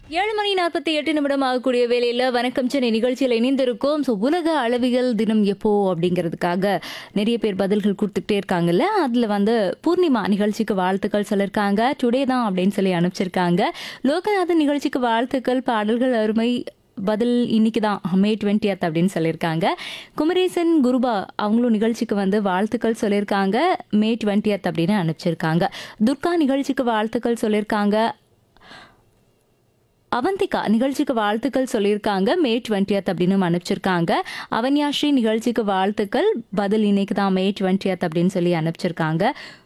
ஏழு மணி நாற்பத்தி எட்டு நிமிடம் ஆகக்கூடிய வேலையில் வணக்கம் சென்னை நிகழ்ச்சியில் இணைந்திருக்கோம் ஸோ உலக அளவியல் தினம் எப்போ அப்படிங்கிறதுக்காக நிறைய பேர் பதில்கள் கொடுத்துக்கிட்டே இருக்காங்கல்ல அதில் வந்து பூர்ணிமா நிகழ்ச்சிக்கு வாழ்த்துக்கள் சொல்லியிருக்காங்க டுடே தான் அப்படின்னு சொல்லி அனுப்பிச்சிருக்காங்க லோகநாதன் நிகழ்ச்சிக்கு வாழ்த்துக்கள் பாடல்கள் அருமை பதில் இன்னைக்கு தான் மே டுவெண்ட்டியத் அப்படின்னு சொல்லியிருக்காங்க குமரேசன் குருபா அவங்களும் நிகழ்ச்சிக்கு வந்து வாழ்த்துக்கள் சொல்லியிருக்காங்க மே டுவெண்ட்டியத் அப்படின்னு அனுப்பிச்சிருக்காங்க துர்கா நிகழ்ச்சிக்கு வாழ்த்துக்கள் சொல்லியிருக்காங்க அவந்திகா நிகழ்ச்சிக்கு வாழ்த்துக்கள் சொல்லியிருக்காங்க மே டுவெண்ட்டியத் அப்படின்னு அனுப்பிச்சிருக்காங்க அவன்யாஸ்ரீ நிகழ்ச்சிக்கு வாழ்த்துக்கள் பதில் இன்னைக்கு தான் மே டுவெண்ட்டியத் அப்படின்னு சொல்லி அனுப்பிச்சிருக்காங்க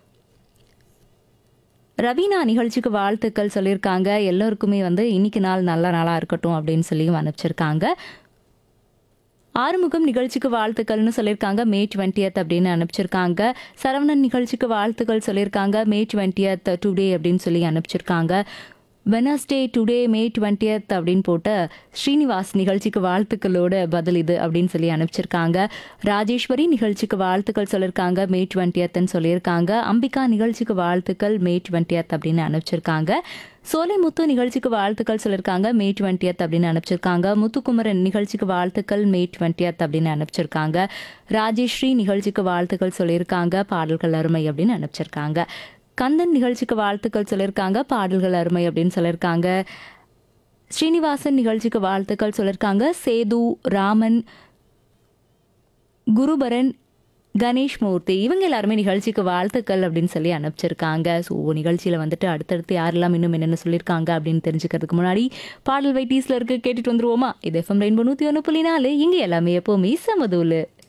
ரவீனா நிகழ்ச்சிக்கு வாழ்த்துக்கள் சொல்லியிருக்காங்க எல்லோருக்குமே வந்து இன்னைக்கு நாள் நல்ல நாளாக இருக்கட்டும் அப்படின்னு சொல்லியும் அனுப்பிச்சிருக்காங்க ஆறுமுகம் நிகழ்ச்சிக்கு வாழ்த்துக்கள்னு சொல்லியிருக்காங்க மே டுவெண்ட்டியத் அப்படின்னு அனுப்பிச்சிருக்காங்க சரவணன் நிகழ்ச்சிக்கு வாழ்த்துக்கள் சொல்லியிருக்காங்க மே டுவெண்ட்டியத் டுடே அப்படின்னு சொல்லி அனுப்பிச்சிருக்காங்க வெனஸ்டே டுடே மே டுவெண்ட்டியத் அப்படின்னு போட்ட ஸ்ரீனிவாஸ் நிகழ்ச்சிக்கு வாழ்த்துக்களோட பதில் இது அப்படின்னு சொல்லி அனுப்பிச்சிருக்காங்க ராஜேஸ்வரி நிகழ்ச்சிக்கு வாழ்த்துக்கள் சொல்லியிருக்காங்க மே டுவெண்ட்டியத்னு சொல்லியிருக்காங்க அம்பிகா நிகழ்ச்சிக்கு வாழ்த்துக்கள் மே டுவெண்ட்டியத் அப்படின்னு அனுப்பிச்சிருக்காங்க சோலை முத்து நிகழ்ச்சிக்கு வாழ்த்துக்கள் சொல்லியிருக்காங்க மே டுவெண்ட்டியத் அப்படின்னு அனுப்பிச்சிருக்காங்க முத்துக்குமரன் நிகழ்ச்சிக்கு வாழ்த்துக்கள் மே டுவெண்ட்டியத் அப்படின்னு அனுப்பிச்சிருக்காங்க ராஜேஸ்ரீ நிகழ்ச்சிக்கு வாழ்த்துக்கள் சொல்லியிருக்காங்க பாடல்கள் அருமை அப்படின்னு அனுப்பிச்சிருக்காங்க கந்தன் நிகழ்ச்சிக்கு வாழ்த்துக்கள் சொல்லியிருக்காங்க பாடல்கள் அருமை அப்படின்னு சொல்லியிருக்காங்க ஸ்ரீனிவாசன் நிகழ்ச்சிக்கு வாழ்த்துக்கள் சொல்லியிருக்காங்க சேது ராமன் குருபரன் கணேஷ் மூர்த்தி இவங்க எல்லாருமே நிகழ்ச்சிக்கு வாழ்த்துக்கள் அப்படின்னு சொல்லி அனுப்பிச்சிருக்காங்க ஸோ நிகழ்ச்சியில் வந்துட்டு அடுத்தடுத்து யாரெல்லாம் இன்னும் என்னென்ன சொல்லியிருக்காங்க அப்படின்னு தெரிஞ்சுக்கிறதுக்கு முன்னாடி பாடல் வைட்டீஸில் இருக்கு கேட்டுட்டு வந்துருவோமா இது எஃப்எம் ரெயின்போ நூற்றி ஒன்று புள்ளி நாலு இங்கே எல்லாமே எப்போவுமே சமதூலு